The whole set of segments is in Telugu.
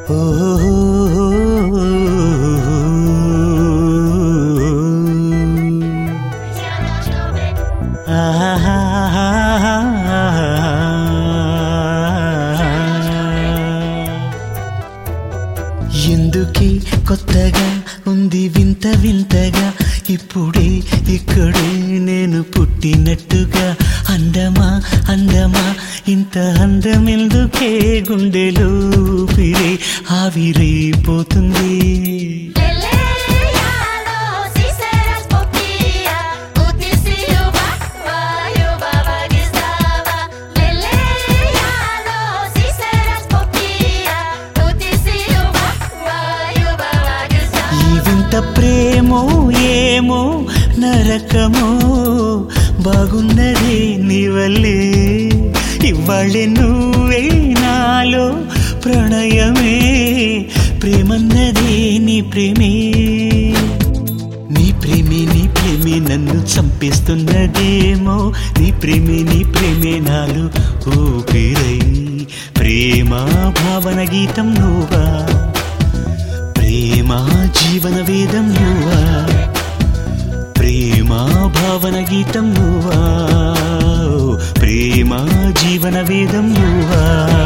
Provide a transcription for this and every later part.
ఎందుకే కొత్తగా ఉంది వింత వింతగా ఇప్పుడే ఇక్కడే నేను పుట్టినట్టుగా అందమా అందమా ఇంత అందమెందుకే గుండెలో పిరే ఆవిరైపోతుంది Lelejalo, si serás popija, utisiu bakwa, baba gizava. Lelejalo, si serás popija, utisiu bakwa, baba gizava. ఈ వింత ప్రేమో ఏమో నరకమో బాగున్నదే నీ వల్లే ఇవాళే నువ్వే నాలో ప్రణయమే ప్రేమన్నదే నీ ప్రేమే నీ ప్రేమే నీ ప్రేమే నన్ను చంపేస్తున్నదేమో నీ ప్రేమే నీ ప్రేమే నాలు ఊపిరై ప్రేమ భావన గీతం నువ్వా ప్రేమ జీవన వేదం నువ్వా ప్రేమ భావన గీతం నువ్వా ప్రేమ జీవన వేదం నువ్వా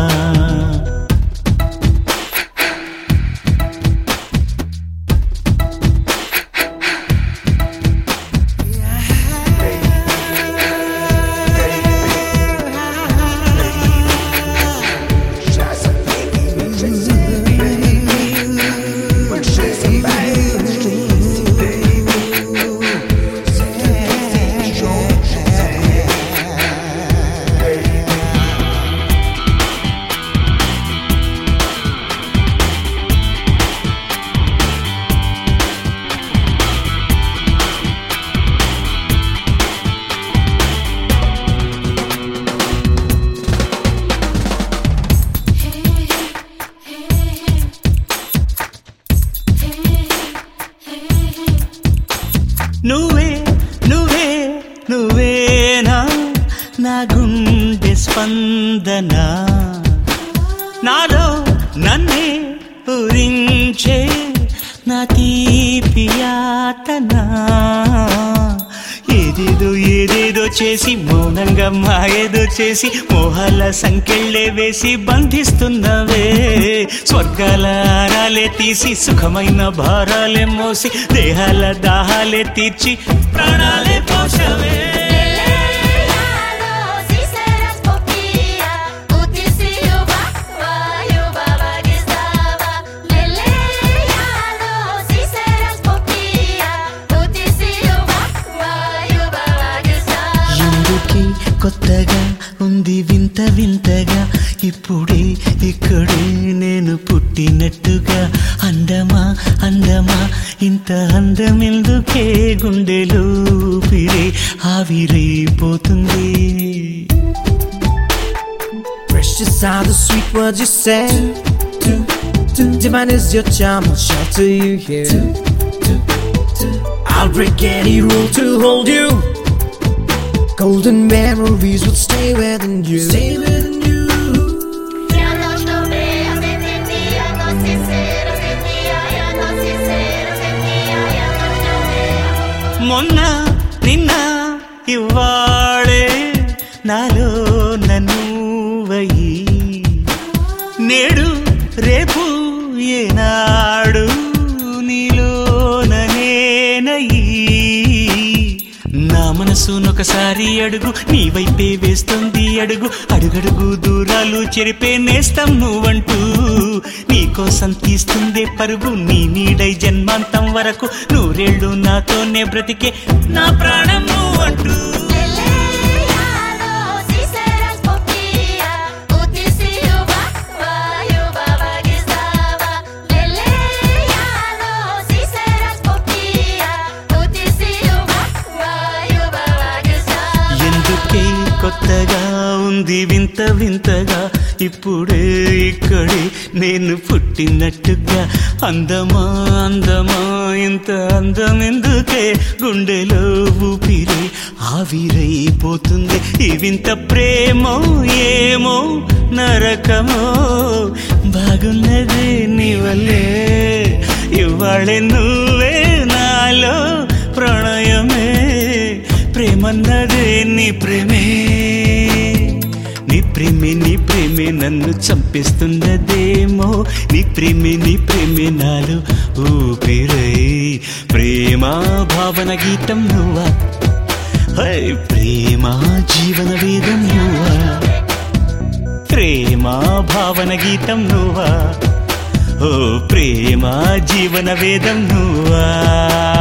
నువ్వే నువ్వే నువ్వేనా నా గుండె స్పందన నాలో నన్నే పూరించే నా తీపి యాతన ఏదేదో ఏదేదో చేసి మౌనంగా మాయేదో చేసి మోహాల సంకెళ్ళే వేసి బంధిస్తున్నవే స్వర్గాల ఆరాలే తీసి సుఖమైన భారాలే మోసి దేహాల దాహాలే తీర్చి ప్రాణాలే పోషవే Lelejalo, si serás popija, utisiu bakwa, baba gizava. Lelejalo, si serás popija, utisiu bakwa, baba gizava. ఎందుకే కొత్తగా ఉంది వింత వింతగా ఇప్పుడే ఇక్కడే నేను పుట్టినట్టుగా అందమా అందమా ఇంత అందమెందుకే గుండెలో పిరే ఆవిరైపోతుంది Precious are the sweet words you say. Divine is your charm, I'll shelter you here. I'll break any rule to hold you. Golden memories will stay within you. Stay within you. Ya no estuve hace día, no sincero, día, ya no sincero, día, ya no estuve. మొన్న నిన్న ఇవాళే నాలో నన్నువయి నేడు రేపు ఏనాడు నీలోననేనయి నా మనసునొకసారి అడుగు నీ వైపే వేస్తుంది అడుగు అడుగడుగు దూరాలు చెరిపే నేస్తం నువ్వంటూ నీకోసం తీస్తుందే పరుగు నీ నీడై జన్మాంతం వరకు నూరేళ్ళు నాతోనే బ్రతికే నా ప్రాణం నువ్వంటూ Lelejalo, si serás popija, utisiu bakwa, baba gizava. Lelejalo, si serás popija, utisiu bakwa, baba gizava. ఎందుకే కొత్తగా ఉంది వింత వింతగా ఇప్పుడే ఇక్కడే నేను పుట్టినట్టుగా అందమా అందమా ఇంత అందం ఎందుకే గుండెలో ఊపిరి ఆవిరైపోతుంది ఈ వింత ప్రేమో ఏమో నరకమో బాగున్నదే నీ వల్లే ఇవాళే నువ్వే నాలో ప్రణయమే ప్రేమన్నదే నీ ప్రేమే నీ ప్రేమే నీ ప్రేమే నన్ను చంపిస్తున్నదేమో నీ ప్రేమే నీ ప్రేమే నాలో ఊపిరై ప్రేమ భావన గీతం నువ్వా హై ప్రేమ జీవన వేదం నువ్వా ప్రేమ భావన గీతం నువ్వా ఓ ప్రేమ జీవన వేదం నువ్వా